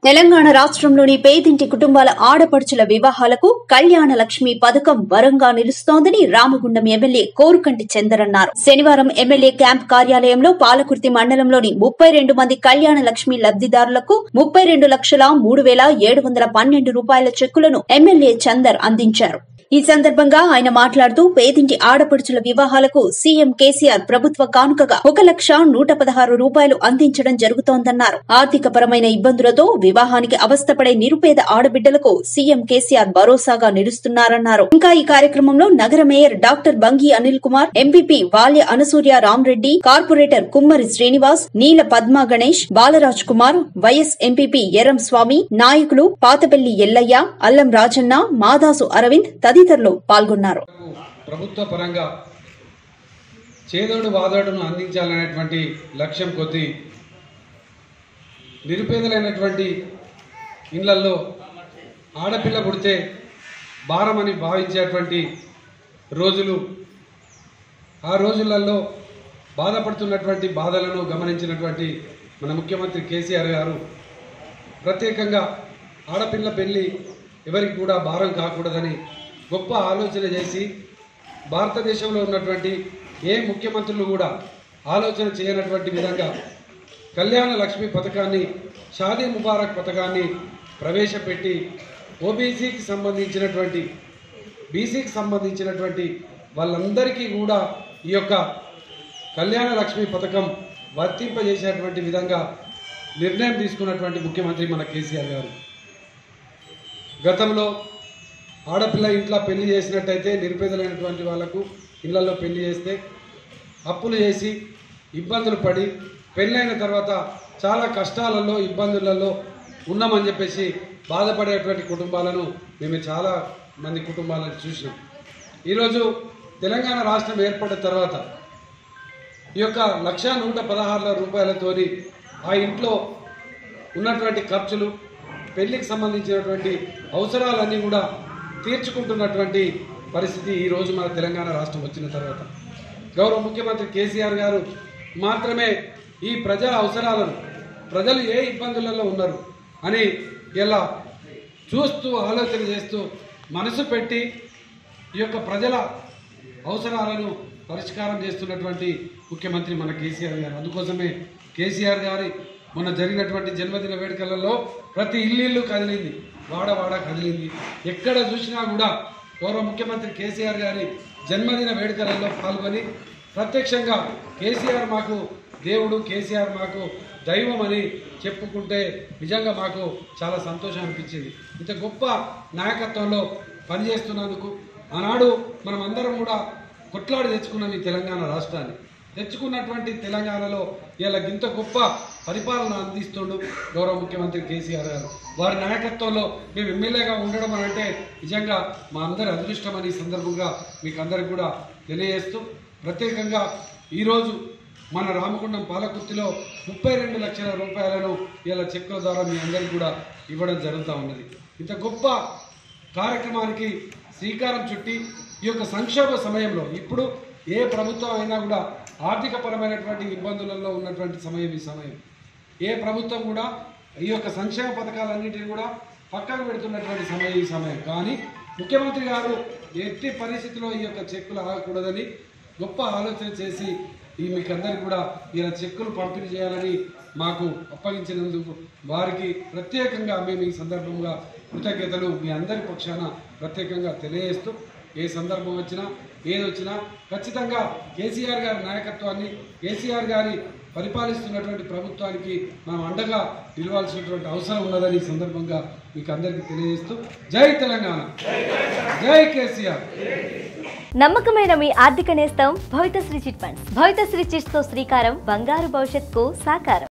తెలంగాణ రాష్ట్రంలోని పేదింటి కుటుంబాల ఆడపడుచుల వివాహాలకు కళ్యాణ లక్ష్మి పథకం వరంగా నిలుస్తోందని రామగుండం ఎమ్మెల్యే కోరుకంటి చందర్ అన్నారు శనివారం ఎమ్మెల్యే క్యాంప్ కార్యాలయంలో పాలకుర్తి మండలంలోని ముప్పై రెండు మంది కళ్యాణ లక్ష్మి లబ్దిదారులకు ముప్పై రెండు లక్షల మూడు వేల ఏడు వందల పన్నెండు రూపాయల చెక్కులను ఎమ్మెల్యే చందర్ అందించారు ఈ సందర్భంగా ఆయన మాట్లాడుతూ పేదింటి ఆడపడుచుల వివాహాలకు సీఎం కేసీఆర్ ప్రభుత్వ కానుకగా ఒక లక్ష నూట పదహారు రూపాయలు అందించడం జరుగుతోందన్నారు ఆర్థిక పరమైన ఇబ్బందులతో వివాహానికి అవస్థపడే నిరుపేద ఆడబిడ్డలకు సీఎం కేసీఆర్ భరోసాగా నిలుస్తున్నారన్నారు ఇంకా ఈ కార్యక్రమంలో నగర mayor doctor Bangi Anil Kumar MPP Valya Anasuya Ramareddy corporator Kummari Srinivas Neela Padma Ganesh Balaraj Kumar vice MPP Erram Swamy నాయకులు పాతపల్లి ఎల్లయ్య అల్లం రాజన్న మాదాసు అరవింద్ తదితరులు పాల్గొన్నారు ప్రభుత్వ పరంగా చేదోడు వాదోడును అందించాలనేటువంటి లక్ష్యం కొద్దీ నిరుపేదలైనటువంటి ఇళ్లల్లో ఆడపిల్ల పుడితే భారమని భావించేటువంటి రోజులు ఆ రోజులలో బాధపడుతున్నటువంటి బాధలను గమనించినటువంటి మన ముఖ్యమంత్రి కేసీఆర్ గారు ప్రత్యేకంగా ఆడపిల్ల పెళ్లి ఎవరికి కూడా భారం కాకూడదని గొప్ప ఆలోచన చేసి భారతదేశంలో ఉన్నటువంటి ఏ ముఖ్యమంత్రులు కూడా ఆలోచన చేయనటువంటి విధంగా కళ్యాణ లక్ష్మి పథకాన్ని షాదీ ముబారక్ పథకాన్ని ప్రవేశపెట్టి ఓబీసీకి సంబంధించినటువంటి బీసీకి సంబంధించినటువంటి వాళ్ళందరికీ కూడా ఈ యొక్క కళ్యాణ లక్ష్మి పథకం వర్తింపజేసేటువంటి విధంగా నిర్ణయం తీసుకున్నటువంటి ముఖ్యమంత్రి మన కేసీఆర్ గారు గతంలో ఆడపిల్ల ఇంట్లో పెళ్లి చేసినట్టయితే నిరుపేదలైనటువంటి వాళ్లకు ఇళ్లలో పెళ్లి చేస్తే అప్పులు చేసి ఇబ్బందులు పడి పెళ్ళైన తర్వాత చాలా కష్టాలలో ఇబ్బందులలో ఉన్నామని చెప్పేసి బాధపడేటువంటి కుటుంబాలను మేము చాలా మంది కుటుంబాలను చూసినాం ఈరోజు తెలంగాణ రాష్ట్రం ఏర్పడిన తర్వాత ఈ యొక్క లక్ష నూట పదహారుల రూపాయలతోని ఆ ఇంట్లో ఉన్నటువంటి ఖర్చులు పెళ్లికి సంబంధించినటువంటి అవసరాలన్నీ కూడా తీర్చుకుంటున్నటువంటి పరిస్థితి ఈ రోజు మన తెలంగాణ రాష్ట్రం వచ్చిన తర్వాత గౌరవ ముఖ్యమంత్రి కేసీఆర్ గారు మాత్రమే ఈ ప్రజల అవసరాలను ప్రజలు ఏ ఇబ్బందులలో ఉన్నారు అని ఇలా చూస్తూ ఆలోచన చేస్తూ మనసు పెట్టి ఈ యొక్క ప్రజల అవసరాలను పరిష్కారం చేస్తున్నటువంటి ముఖ్యమంత్రి మన కేసీఆర్ గారు అందుకోసమే కేసీఆర్ గారి మొన్న జరిగినటువంటి జన్మదిన వేడుకలలో ప్రతి ఇల్లు కదిలింది వాడ వాడ కదిలింది ఎక్కడ చూసినా కూడా గౌరవ ముఖ్యమంత్రి కేసీఆర్ గారి జన్మదిన వేడుకలలో పాల్గొని ప్రత్యక్షంగా కేసీఆర్ మాకు దేవుడు కేసీఆర్ మాకు దైవం అని చెప్పుకుంటే నిజంగా మాకు చాలా సంతోషం అనిపించింది ఇంత గొప్ప నాయకత్వంలో పనిచేస్తున్నందుకు ఆనాడు మనం అందరం కూడా కొట్లాడి తెచ్చుకున్నాం ఈ తెలంగాణ రాష్ట్రాన్ని తెచ్చుకున్నటువంటి తెలంగాణలో ఇలా ఇంత గొప్ప పరిపాలన అందిస్తుండు గౌరవ ముఖ్యమంత్రి కేసీఆర్ గారు వారి నాయకత్వంలో మేము ఎమ్మెల్యేగా ఉండడం అని అంటే నిజంగా మా అందరి అదృష్టం ఈ సందర్భంగా మీకు అందరికి కూడా తెలియజేస్తూ ప్రత్యేకంగా ఈరోజు మన రామగుండం పాలకుర్తిలో ముప్పై రెండు లక్షల రూపాయలను ఇలా చెక్కుల ద్వారా మీ అందరికీ కూడా ఇవ్వడం జరుగుతూ ఉన్నది ఇంత గొప్ప కార్యక్రమానికి శ్రీకారం చుట్టి ఈ యొక్క సంక్షోభ సమయంలో ఇప్పుడు ఏ ప్రభుత్వం అయినా కూడా ఆర్థిక పరమైనటువంటి ఇబ్బందులలో ఉన్నటువంటి సమయం ఈ సమయం ఏ ప్రభుత్వం కూడా ఈ యొక్క సంక్షేమ పథకాలన్నింటినీ కూడా పక్కన పెడుతున్నటువంటి సమయం ఈ సమయం కానీ ముఖ్యమంత్రి గారు ఎట్టి పరిస్థితిలో ఈ యొక్క చెక్కులు ఆగకూడదని గొప్ప ఆలోచన చేసి ఈ మీకు అందరికి కూడా ఇలా చెక్కులు పంపిణీ చేయాలని మాకు అప్పగించినందుకు వారికి ప్రత్యేకంగా మేము ఈ సందర్భంగా కృతజ్ఞతలు మీ అందరి పక్షాన ప్రత్యేకంగా తెలియజేస్తూ ఏ సందర్భం వచ్చినా ఏది వచ్చినా ఖచ్చితంగా కేసీఆర్ గారి నాయకత్వాన్ని కేసీఆర్ గారి పరిపాలిస్తున్నటువంటి ప్రభుత్వానికి మనం అండగా నిలవాల్సినటువంటి అవసరం ఉన్నదని ఈ సందర్భంగా మీకు అందరికీ తెలియజేస్తూ జై తెలంగాణ జై కేసీఆర్ నమ్మకమైన మీ ఆర్థిక నేస్తం Bhavithasri chit funds Bhavithasri chits తో శ్రీకారం బంగారు భవిష్యత్కు సాకారం